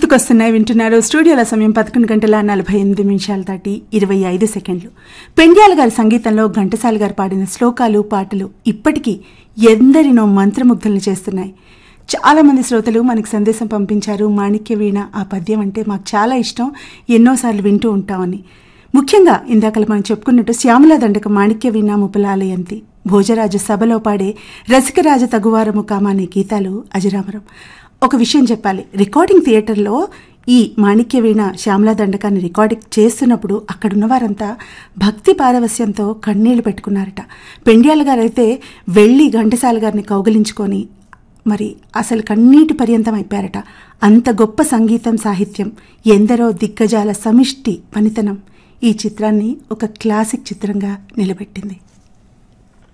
గుర్తుకొస్తున్నాయి వింటున్నారు స్టూడియోల సమయం పదకొండు గంటల నలభై ఎనిమిది నిమిషాలు దాటి ఇరవై ఐదు సెకండ్లు పెండ్యాల గారి సంగీతంలో ఘంటసాల గారు పాడిన శ్లోకాలు పాటలు ఇప్పటికీ ఎందరినో మంత్రముగ్ధులను చేస్తున్నాయి చాలా మంది శ్రోతలు మనకు సందేశం పంపించారు మాణిక్య వీణ ఆ పద్యం అంటే మాకు చాలా ఇష్టం ఎన్నోసార్లు వింటూ ఉంటామని ముఖ్యంగా ఇందాకలు మనం చెప్పుకున్నట్టు శ్యామల దండక మాణిక్య వీణ ముపలాలయంతి భోజరాజు సభలో పాడే రసికరాజ తగువారము కామ అనే గీతాలు అజరామరం ఒక విషయం చెప్పాలి రికార్డింగ్ థియేటర్లో ఈ మాణిక్య వీణ శ్యామలా దండకాన్ని రికార్డింగ్ చేస్తున్నప్పుడు అక్కడున్న వారంతా భక్తి పారవస్యంతో కన్నీళ్లు పెట్టుకున్నారట పెండ్యాల గారైతే వెళ్ళి ఘంటసాల గారిని కౌగిలించుకొని మరి అసలు కన్నీటి పర్యంతం అయిపోయారట అంత గొప్ప సంగీతం సాహిత్యం ఎందరో దిగ్గజాల సమిష్టి పనితనం ఈ చిత్రాన్ని ఒక క్లాసిక్ చిత్రంగా నిలబెట్టింది